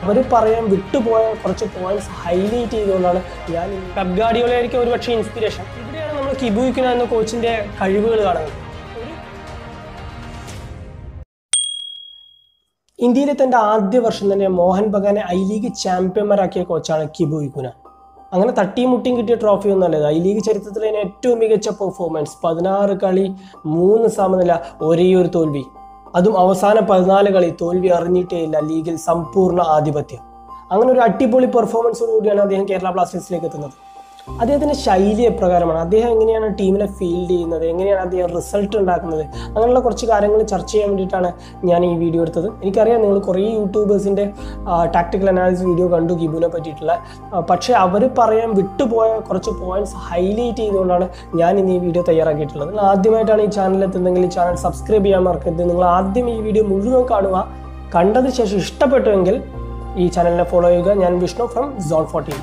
അവർ പറയാൻ വിട്ടുപോയ കുറച്ച് പോയിന്റ്സ് ഹൈലൈറ്റ് ചെയ്തുകൊണ്ടാണ് ഞാൻ പെപ് ഗാഡിയോളായിരിക്കും ഒരു പക്ഷേ ഇൻസ്പിറേഷൻ ഇവിടെയാണ് നമ്മൾ കിബുയിക്കുന്ന എന്ന കോച്ചിന്റെ കഴിവുകൾ കാണുന്നത് ഇന്ത്യയിലെ തന്റെ ആദ്യ വർഷം തന്നെ മോഹൻ ബഗാനെ ഐ ലീഗ് ചാമ്പ്യന്മാരാക്കിയ കോച്ചാണ് കിബു ഇക്കുന അങ്ങനെ തട്ടിയും മുട്ടിയും കിട്ടിയ ട്രോഫി ഒന്നല്ലത് ഐ ലീഗ് ചരിത്രത്തിലെ തന്നെ ഏറ്റവും മികച്ച പെർഫോമൻസ് പതിനാറ് കളി മൂന്ന് സമനില ഒരേ ഒരു തോൽവി അതും അവസാന പതിനാല് കളി തോൽവി അറിഞ്ഞിട്ടേയില്ല ലീഗിൽ സമ്പൂർണ്ണ ആധിപത്യം അങ്ങനെ ഒരു അടിപൊളി പെർഫോമൻസോടുകൂടിയാണ് അദ്ദേഹം കേരള ബ്ലാസ്റ്റേഴ്സിലേക്ക് എത്തുന്നത് അദ്ദേഹത്തിന്റെ ശൈലി എപ്രകാരമാണ് അദ്ദേഹം എങ്ങനെയാണ് ടീമിനെ ഫീൽഡ് ചെയ്യുന്നത് എങ്ങനെയാണ് അദ്ദേഹം റിസൾട്ട് ഉണ്ടാക്കുന്നത് അങ്ങനെയുള്ള കുറച്ച് കാര്യങ്ങൾ ചർച്ച ചെയ്യാൻ വേണ്ടിയിട്ടാണ് ഞാൻ ഈ വീഡിയോ എടുത്തത് എനിക്കറിയാം നിങ്ങൾ കുറേ യൂട്യൂബേഴ്സിൻ്റെ ടാക്ടിക്കൽ അനാലിസിസ് വീഡിയോ കണ്ടു ഗിബുവിനെ പറ്റിയിട്ടുള്ള ആ, പക്ഷേ അവർ പറയാൻ വിട്ടുപോയ കുറച്ച് പോയിന്റ്സ് ഹൈലൈറ്റ് ചെയ്തുകൊണ്ടാണ് ഞാൻ ഇന്ന് ഈ വീഡിയോ തയ്യാറാക്കിയിട്ടുള്ളത് നിങ്ങൾ ആദ്യമായിട്ടാണ് ഈ ചാനൽ എത്തുന്നതെങ്കിൽ ഈ ചാനൽ സബ്സ്ക്രൈബ് ചെയ്യാൻ മറക്കരുത് നിങ്ങൾ ആദ്യം ഈ വീഡിയോ മുഴുവൻ കാണുക കണ്ടതിന് ശേഷം ഇഷ്ടപ്പെട്ടുവെങ്കിൽ ഈ ചാനലിനെ ഫോളോ ചെയ്യുക ഞാൻ Vishnu from zone fourteen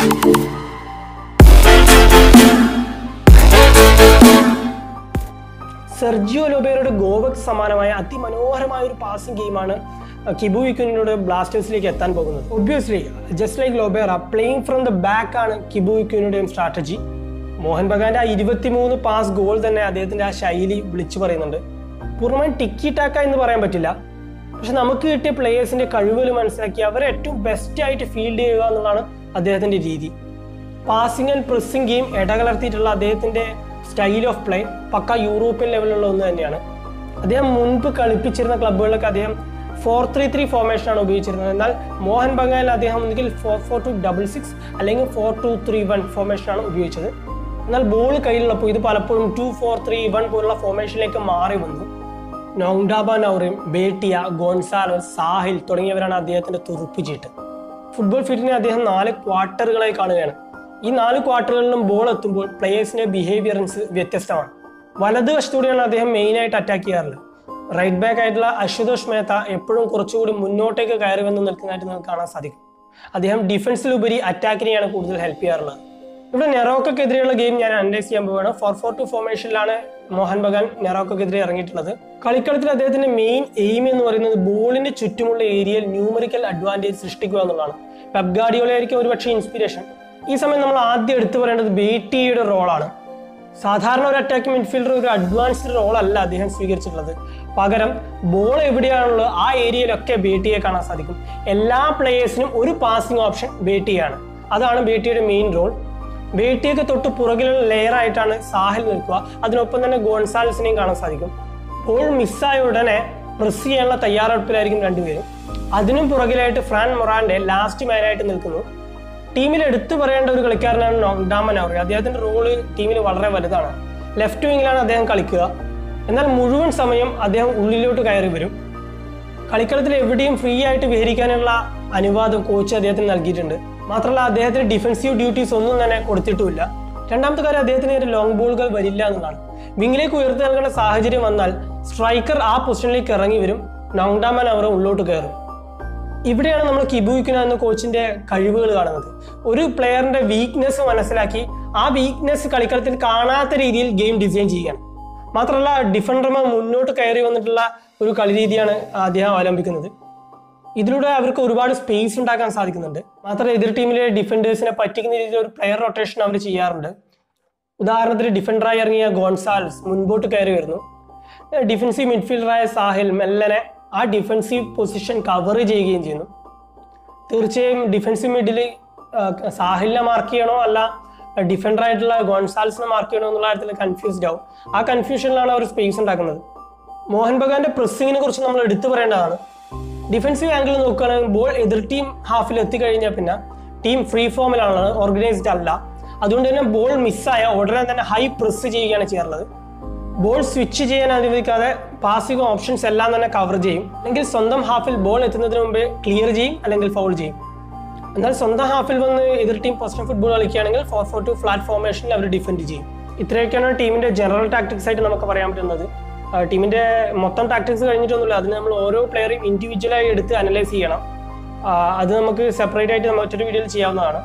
Sergio ലോബേറയുടെ ഗോവക്ക് സമാനമായ അതിമനോഹരമായ ഒരു പാസിംഗ് ഗെയിമാണ് കിബു വിക്കുനിനോട് ബ്ലാസ്റ്റേഴ്സിലേക്ക് എത്താൻ പോകുന്നത് obviously just like Lobera playing from the back ആണ് കിബു വിക്കുനിയുടെയും സ്ട്രാറ്റജി മോഹൻ ബഗാന്റെ ആ ഇരുപത്തിമൂന്ന് പാസ് ഗോൾ തന്നെ അദ്ദേഹത്തിന്റെ ആ ശൈലി വിളിച്ചു പറയുന്നുണ്ട് പൂർണ്ണമായും ടിക്കി ടാക്ക എന്ന് പറയാൻ പറ്റില്ല പക്ഷെ നമുക്ക് കിട്ടിയ പ്ലേയേഴ്സിന്റെ കഴിവുകൾ മനസ്സിലാക്കി അവരെ ഏറ്റവും ബെസ്റ്റ് ആയിട്ട് ഫീൽഡ് ചെയ്യുക എന്നുള്ളതാണ് അദ്ദേഹത്തിന്റെ രീതി പാസിംഗ് ആൻഡ് പ്രസ്സിംഗ് ഗെയിം ഇടകലർത്തിയിട്ടുള്ള അദ്ദേഹത്തിന്റെ സ്റ്റൈൽ ഓഫ് പ്ലേ പക്ക യൂറോപ്യൻ ലെവലിലുള്ള ഒന്ന് തന്നെയാണ് അദ്ദേഹം മുൻപ് കളിപ്പിച്ചിരുന്ന ക്ലബ്ബുകളിലൊക്കെ അദ്ദേഹം ഫോർ ത്രീ ത്രീ ഫോർമേഷനാണ് ഉപയോഗിച്ചിരുന്നത് എന്നാൽ മോഹൻ ബഗാനിൽ അദ്ദേഹം ഒന്നുകിൽ four four two double six അല്ലെങ്കിൽ ഫോർ ടു ത്രീ വൺ ഫോർമേഷനാണ് ഉപയോഗിച്ചത് എന്നാൽ ബോൾ കയ്യിലുള്ളപ്പോൾ ഇത് പലപ്പോഴും ടു ഫോർ ത്രീ വൺ പോലുള്ള ഫോർമേഷനിലേക്ക് മാറി വന്നു നോങ്ഡാബ നൗറിം ബേട്ടിയ ഗോൺസാലോ സാഹിൽ തുടങ്ങിയവരാണ് അദ്ദേഹത്തിന്റെ തുറുപ്പ് ചീട്ട് ഫുട്ബോൾ ഫീൽഡിനെ അദ്ദേഹം നാല് ക്വാർട്ടറുകളായി കാണുകയാണ് ഈ നാല് ക്വാർട്ടറുകളിലും ബോൾ എത്തുമ്പോൾ പ്ലേയേഴ്സിന്റെ ബിഹേവിയറൻസ് വ്യത്യസ്തമാണ് വലതുവശത്തൂടെയാണ് അദ്ദേഹം മെയിനായിട്ട് അറ്റാക്ക് ചെയ്യാറുള്ളത് റൈറ്റ് ബാക്ക് ആയിട്ടുള്ള അശുതോഷ് മേത്ത എപ്പോഴും കുറച്ചുകൂടി മുന്നോട്ടേക്ക് കയറി വന്ന് നിൽക്കുന്നതായിട്ട് നിങ്ങൾക്ക് കാണാൻ സാധിക്കും അദ്ദേഹം ഡിഫൻസിലുപരി അറ്റാക്കിനെയാണ് കൂടുതൽ ഹെൽപ്പ് ചെയ്യാറുള്ളത് ഇവിടെ നെറോക്കെതിരെയുള്ള ഗെയിം ഞാൻ അനലൈസ് ചെയ്യാൻ പോവുകയാണ് ഫോർ ഫോർ ടു ഫോർമേഷനിലാണ് മോഹൻ ബഗാൻ നെറോക്കെതിരെ ഇറങ്ങിയിട്ടുള്ളത് കളിക്കളത്തിൽ അദ്ദേഹത്തിന്റെ മെയിൻ എയിം എന്ന് പറയുന്നത് ബോളിന്റെ ചുറ്റുമുള്ള ഏരിയയിൽ ന്യൂമറിക്കൽ അഡ്വാൻറ്റേജ് സൃഷ്ടിക്കുക എന്നുള്ളതാണ് പെപ് ഗാഡിയോളായിരിക്കും ഒരുപക്ഷെ ഇൻസ്പിറേഷൻ ഈ സമയം നമ്മൾ ആദ്യം എടുത്തു പറയേണ്ടത് ബേട്ടിയുടെ റോളാണ് സാധാരണ ഒരു അറ്റാക്ക് മിഡ്ഫീൽഡർ ഒരു അഡ്വാൻസ്ഡ് റോൾ അല്ല അദ്ദേഹം സ്വീകരിച്ചിട്ടുള്ളത് പകരം ബോൾ എവിടെയാണുള്ളത് ആ ഏരിയയിലൊക്കെ ബേട്ടിയെ കാണാൻ സാധിക്കും എല്ലാ പ്ലേയേഴ്സിനും ഒരു പാസിംഗ് ഓപ്ഷൻ ബേട്ടിയാണ് അതാണ് ബേട്ടിയുടെ മെയിൻ റോൾ ബേട്ടിയൊക്കെ തൊട്ട് പുറകിലുള്ള ലെയർ ആയിട്ടാണ് സാഹിൽ നിൽക്കുക അതിനൊപ്പം തന്നെ ഗോൺസാൽസിനെയും കാണാൻ സാധിക്കും ബോൾ മിസ്സായ ഉടനെ പ്രസ് ചെയ്യാനുള്ള തയ്യാറെടുപ്പിലായിരിക്കും രണ്ടുപേരും അതിനും പുറകിലായിട്ട് ഫ്രാൻ മൊറാൻഡെ ലാസ്റ്റ് മാനായിട്ട് നിൽക്കുന്നു ടീമിൽ എടുത്തു പറയേണ്ട ഒരു കളിക്കാരനാണ് നോങ്ഡാമൻ അവർ അദ്ദേഹത്തിന്റെ റോള് ടീമിൽ വളരെ വലുതാണ് ലെഫ്റ്റ് വിങ്ങിലാണ് അദ്ദേഹം കളിക്കുക എന്നാൽ മുഴുവൻ സമയം അദ്ദേഹം ഉള്ളിലോട്ട് കയറി വരും കളിക്കളത്തിൽ എവിടെയും ഫ്രീ ആയിട്ട് വിഹരിക്കാനുള്ള അനുവാദം കോച്ച് അദ്ദേഹത്തിന് നൽകിയിട്ടുണ്ട് മാത്രമല്ല അദ്ദേഹത്തിന് ഡിഫൻസീവ് ഡ്യൂട്ടീസ് ഒന്നും തന്നെ കൊടുത്തിട്ടുമില്ല രണ്ടാമത്തെ കാര്യം അദ്ദേഹത്തിന് നേരെ ലോങ് ബോളുകൾ വരില്ല എന്നതാണ് വിങ്ങിലേക്ക് ഉയർത്തി നൽകേണ്ട സാഹചര്യം വന്നാൽ സ്ട്രൈക്കർ ആ പൊസിഷനിലേക്ക് ഇറങ്ങി വരും നോങ്ഡാമൻ അവർ ഉള്ളോട്ട് കയറും ഇവിടെയാണ് നമ്മൾ കിബുയിക്കുന്ന എന്ന കോച്ചിന്റെ കഴിവുകൾ കാണുന്നത് ഒരു പ്ലെയറിന്റെ വീക്ക്നെസ് മനസ്സിലാക്കി ആ വീക്ക്നെസ് കളിക്കളത്തിൽ കാണാത്ത രീതിയിൽ ഗെയിം ഡിസൈൻ ചെയ്യുകയാണ് മാത്രമല്ല ഡിഫൻഡർമാർ മുന്നോട്ട് കയറി വന്നിട്ടുള്ള ഒരു കളി രീതിയാണ് അദ്ദേഹം അവലംബിക്കുന്നത് ഇതിലൂടെ അവർക്ക് ഒരുപാട് സ്പേസ് ഉണ്ടാക്കാൻ സാധിക്കുന്നുണ്ട് മാത്രമല്ല എതിർ ടീമിലെ ഡിഫൻഡേഴ്സിനെ പറ്റിക്കുന്ന രീതിയിൽ ഒരു പ്ലെയർ റൊട്ടേഷൻ അവർ ചെയ്യാറുണ്ട് ഉദാഹരണത്തിന് ഡിഫൻഡറായി ഇറങ്ങിയ ഗോൺസാൽസ് മുൻപോട്ട് കയറി വരുന്നു ഡിഫൻസീവ് മിഡ്ഫീൽഡറായ സാഹിൽ മെല്ലനെ ആ ഡിഫൻസീവ് പൊസിഷൻ കവർ ചെയ്യുകയും ചെയ്യുന്നു തീർച്ചയായും ഡിഫൻസീവ് മിഡിൽ സാഹിലിനെ മാർക്ക് ചെയ്യണോ അല്ല ഡിഫൻഡർ ആയിട്ടുള്ള ഗോൺസാൽസിനെ മാർക്ക് ചെയ്യണോ എന്നുള്ള കാര്യത്തിൽ കൺഫ്യൂസ്ഡ് ആവും ആ കൺഫ്യൂഷനിലാണ് അവർ സ്പേസ് ഉണ്ടാക്കുന്നത് മോഹൻ ബഗാന്റെ പ്രസ്സിങ്ങിനെ കുറിച്ച് നമ്മൾ എടുത്തു പറയേണ്ടതാണ് ഡിഫൻസീവ് ആംഗിൾ നോക്കുകയാണെങ്കിൽ ബോൾ എതിർ ടീം ഹാഫിൽ എത്തിക്കഴിഞ്ഞാൽ പിന്നെ ടീം ഫ്രീ ഫോമിലാണ് ഓർഗനൈസ്ഡ് അല്ല അതുകൊണ്ട് തന്നെ ബോൾ മിസ്സായ ഉടനെ തന്നെ ഹൈ പ്രസ് ചെയ്യുകയാണ് ചെയ്യാറുള്ളത് ബോൾ സ്വിച്ച് ചെയ്യാൻ അനുവദിക്കാതെ പാസിംഗ് ഓപ്ഷൻസ് എല്ലാം തന്നെ കവർ ചെയ്യും അല്ലെങ്കിൽ സ്വന്തം ഹാഫിൽ ബോൾ എത്തുന്നതിന് മുമ്പേ ക്ലിയർ ചെയ്യും അല്ലെങ്കിൽ ഫൗൾ ചെയ്യും എന്നാൽ സ്വന്തം ഹാഫിൽ വന്ന് എതിർ ടീം പൊസിഷൻ ഫുട്ബോൾ കളിക്കുകയാണെങ്കിൽ ഫോർ ഫോർ ടു ഫ്ലാറ്റ് ഫോർമേഷനിൽ അവർ ഡിഫെൻഡ് ചെയ്യും ഇത്രയൊക്കെയാണ് ടീമിന്റെ ജനറൽ ടാക്ടിക്സ് ആയിട്ട് നമുക്ക് പറയാൻ പറ്റുന്നത് ആ, ടീമിന്റെ മൊത്തം ടാക്ടിക്സ് കഴിഞ്ഞിട്ടൊന്നുമില്ല അതിന് നമ്മൾ ഓരോ പ്ലെയറെയും ഇൻഡിവിജ്വലായി എടുത്ത് അനലൈസ് ചെയ്യണം ആ, അത് നമുക്ക് സെപ്പറേറ്റ് ആയിട്ട് നമ്മൾ മറ്റൊരു വീഡിയോയിൽ ചെയ്യാവുന്നതാണ്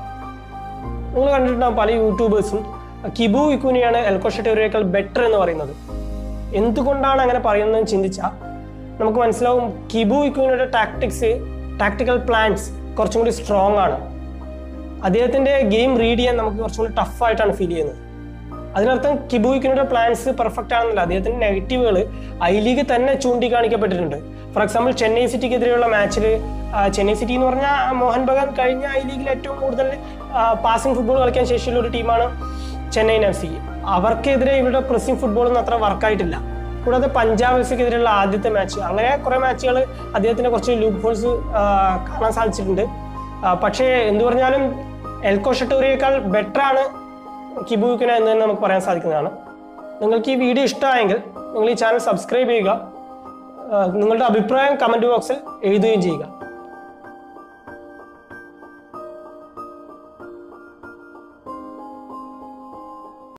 നിങ്ങൾ കണ്ടിട്ടുണ്ടാകും പല യൂട്യൂബേഴ്സും കിബു ഇക്കുനിയാണ് എൽക്കോഷറ്റോറിയേക്കാൾ ബെറ്റർ എന്ന് പറയുന്നത് എന്തുകൊണ്ടാണ് അങ്ങനെ പറയുന്നതെന്ന് ചിന്തിച്ചാൽ നമുക്ക് മനസ്സിലാവും കിബു ഇക്കുനിയുടെ ടാക്ടിക്സ് ടാക്ടിക്കൽ പ്ലാൻസ് കുറച്ചും കൂടി സ്ട്രോങ് ആണ് അദ്ദേഹത്തിന്റെ ഗെയിം റീഡ് ചെയ്യാൻ നമുക്ക് കുറച്ചും കൂടി ടഫായിട്ടാണ് ഫീൽ ചെയ്യുന്നത് അതിനർത്ഥം കിബുയിക്കിനുടെ പ്ലാൻസ് പെർഫെക്റ്റ് ആണെന്നില്ല അദ്ദേഹത്തിന്റെ നെഗറ്റീവുകൾ ഐ ലീഗ് തന്നെ ചൂണ്ടിക്കാണിക്കപ്പെട്ടിട്ടുണ്ട് ഫോർ എക്സാമ്പിൾ ചെന്നൈ സിറ്റിക്കെതിരെയുള്ള മാച്ചിൽ ചെന്നൈ സിറ്റി എന്ന് പറഞ്ഞാൽ മോഹൻ ബഗാൻ കഴിഞ്ഞ ഐ ലീഗിൽ ഏറ്റവും കൂടുതൽ പാസിംഗ് ഫുട്ബോൾ കളിക്കാൻ ശേഷിയുള്ള ഒരു ടീമാണ് ചെന്നൈയിൻ എഫ് സി അവർക്കെതിരെ ഇവരുടെ പ്രസിംഗ് ഫുട്ബോളൊന്നും അത്ര വർക്കായിട്ടില്ല കൂടാതെ പഞ്ചാബ് എഫ് സിക്കെതിരെയുള്ള ആദ്യത്തെ മാച്ച് അങ്ങനെ കുറെ മാച്ചുകൾ അദ്ദേഹത്തിന് കുറച്ച് ലൂപ്പ് ഹോൾസ് കാണാൻ സാധിച്ചിട്ടുണ്ട് ആ, പക്ഷേ എന്തു പറഞ്ഞാലും എൽക്കോ ഷട്ടൂരിയേക്കാൾ ബെറ്റർ ആണ് കിബുക്കിന എന്ന് തന്നെ നമുക്ക് പറയാൻ സാധിക്കുന്നതാണ് നിങ്ങൾക്ക് ഈ വീഡിയോ ഇഷ്ടമായെങ്കിൽ നിങ്ങൾ ഈ ചാനൽ സബ്സ്ക്രൈബ് ചെയ്യുക ആ, നിങ്ങളുടെ അഭിപ്രായം കമൻറ്റ് ബോക്സിൽ എഴുതുകയും ചെയ്യുക